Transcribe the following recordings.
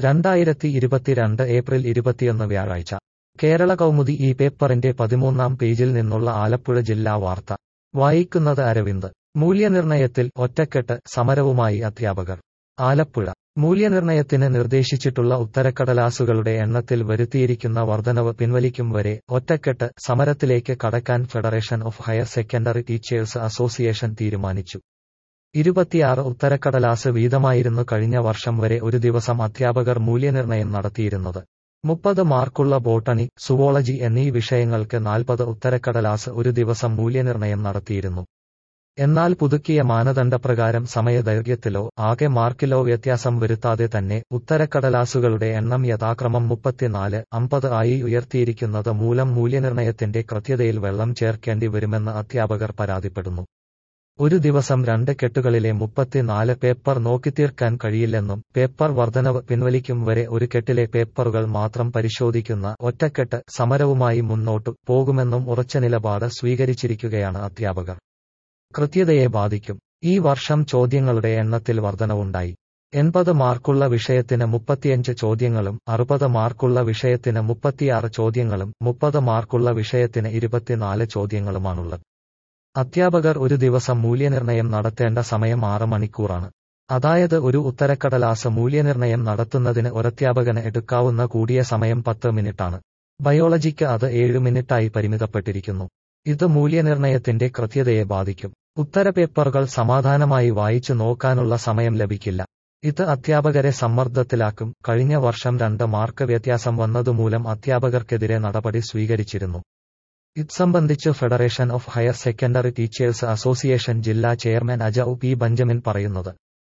രണ്ടായിരത്തി ഇരുപത്തിരണ്ട് ഏപ്രിൽ ഇരുപത്തിയൊന്ന് വ്യാഴാഴ്ച കേരള കൗമുദി ഈ പേപ്പറിന്റെ പതിമൂന്നാം പേജിൽ നിന്നുള്ള ആലപ്പുഴ ജില്ലാ വാർത്ത വായിക്കുന്നത് അരവിന്ദ് മൂല്യനിർണയത്തിൽ ഒറ്റക്കെട്ട് സമരവുമായി അധ്യാപകർ ആലപ്പുഴ മൂല്യനിർണയത്തിന് നിർദ്ദേശിച്ചിട്ടുള്ള ഉത്തരക്കടലാസുകളുടെ എണ്ണത്തിൽ വരുത്തിയിരിക്കുന്ന വർധനവ് പിൻവലിക്കും വരെ ഒറ്റക്കെട്ട് സമരത്തിലേക്ക് കടക്കാൻ federation of higher secondary teachers association തീരുമാനിച്ചു ഇരുപത്തിയാറ് ഉത്തരക്കടലാസ് വീതമായിരുന്നു കഴിഞ്ഞ വർഷം വരെ ഒരു ദിവസം അധ്യാപകർ മൂല്യനിർണയം നടത്തിയിരുന്നത് മുപ്പത് മാർക്കുള്ള ബോട്ടണി സുവോളജി എന്നീ വിഷയങ്ങൾക്ക് നാൽപ്പത് ഉത്തരക്കടലാസ് ഒരു ദിവസം മൂല്യനിർണയം നടത്തിയിരുന്നു എന്നാൽ പുതുക്കിയ മാനദണ്ഡപ്രകാരം സമയദൈർഘ്യത്തിലോ ആകെ മാർക്കിലോ വ്യത്യാസം വരുത്താതെ തന്നെ ഉത്തരക്കടലാസുകളുടെ എണ്ണം യഥാക്രമം മുപ്പത്തിനാല് അമ്പത് ആയി ഉയർത്തിയിരിക്കുന്നത് മൂലം മൂല്യനിർണയത്തിന്റെ കൃത്യതയിൽ വെള്ളം ചേർക്കേണ്ടി വരുമെന്ന് അധ്യാപകർ പരാതിപ്പെടുന്നു ഒരു ദിവസം രണ്ട് കെട്ടുകളിലെ മുപ്പത്തിനാല് പേപ്പർ നോക്കിത്തീർക്കാൻ കഴിയില്ലെന്നും പേപ്പർ വർധനവ് പിൻവലിക്കും വരെ ഒരു കെട്ടിലെ പേപ്പറുകൾ മാത്രം പരിശോധിക്കുന്ന ഒറ്റക്കെട്ട് സമരവുമായി മുന്നോട്ടു പോകുമെന്നും ഉറച്ച നിലപാട് സ്വീകരിച്ചിരിക്കുകയാണ് അധ്യാപകർ കൃത്യതയെ ബാധിക്കും ഈ വർഷം ചോദ്യങ്ങളുടെ എണ്ണത്തിൽ വർധനവുണ്ടായി എൺപത് മാർക്കുള്ള വിഷയത്തിന് മുപ്പത്തിയഞ്ച് ചോദ്യങ്ങളും അറുപത് മാർക്കുള്ള വിഷയത്തിന് മുപ്പത്തിയാറ് ചോദ്യങ്ങളും മുപ്പത് മാർക്കുള്ള വിഷയത്തിന് ഇരുപത്തിനാല് ചോദ്യങ്ങളുമാണുള്ളത് അധ്യാപകർ ഒരു ദിവസം മൂല്യനിർണയം നടത്തേണ്ട സമയം ആറ് മണിക്കൂറാണ് അതായത് ഒരു ഉത്തരക്കടലാസ് മൂല്യനിർണയം നടത്തുന്നതിന് ഒരധ്യാപകന് എടുക്കാവുന്ന കൂടിയ സമയം പത്ത് മിനിറ്റാണ് ബയോളജിക്ക് അത് ഏഴ് മിനിറ്റായി പരിമിതപ്പെട്ടിരിക്കുന്നു ഇത് മൂല്യനിർണയത്തിന്റെ കൃത്യതയെ ബാധിക്കും ഉത്തരപേപ്പറുകൾ സമാധാനമായി വായിച്ചു നോക്കാനുള്ള സമയം ലഭിക്കില്ല ഇത് അധ്യാപകരെ സമ്മർദ്ദത്തിലാക്കും കഴിഞ്ഞ വർഷം രണ്ട് മാർക്ക് വ്യത്യാസം വന്നതുമൂലം അധ്യാപകർക്കെതിരെ നടപടി സ്വീകരിച്ചിരുന്നു ഇത് സംബന്ധിച്ച് federation of higher secondary teachers association ജില്ലാ ചെയർമാൻ അജ പി ബെഞ്ചമിൻ പറയുന്നത്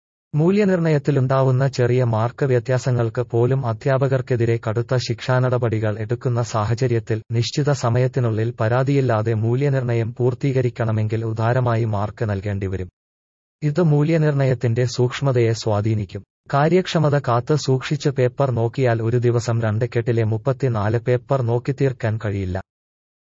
മൂല്യനിർണയത്തിലുണ്ടാവുന്ന ചെറിയ മാർക്ക് വ്യത്യാസങ്ങൾക്ക് പോലും അധ്യാപകർക്കെതിരെ കടുത്ത ശിക്ഷാനടപടികൾ എടുക്കുന്ന സാഹചര്യത്തിൽ നിശ്ചിത സമയത്തിനുള്ളിൽ പരാതിയില്ലാതെ മൂല്യനിർണയം പൂർത്തീകരിക്കണമെങ്കിൽ ഉദാരമായി മാർക്ക് നൽകേണ്ടിവരും ഇത് മൂല്യനിർണയത്തിന്റെ സൂക്ഷ്മതയെ സ്വാധീനിക്കും കാര്യക്ഷമത കാത്ത് സൂക്ഷിച്ച് പേപ്പർ നോക്കിയാൽ ഒരു ദിവസം രണ്ട് കെട്ടിലെ മുപ്പത്തിനാല് പേപ്പർ നോക്കിത്തീർക്കാൻ കഴിയില്ല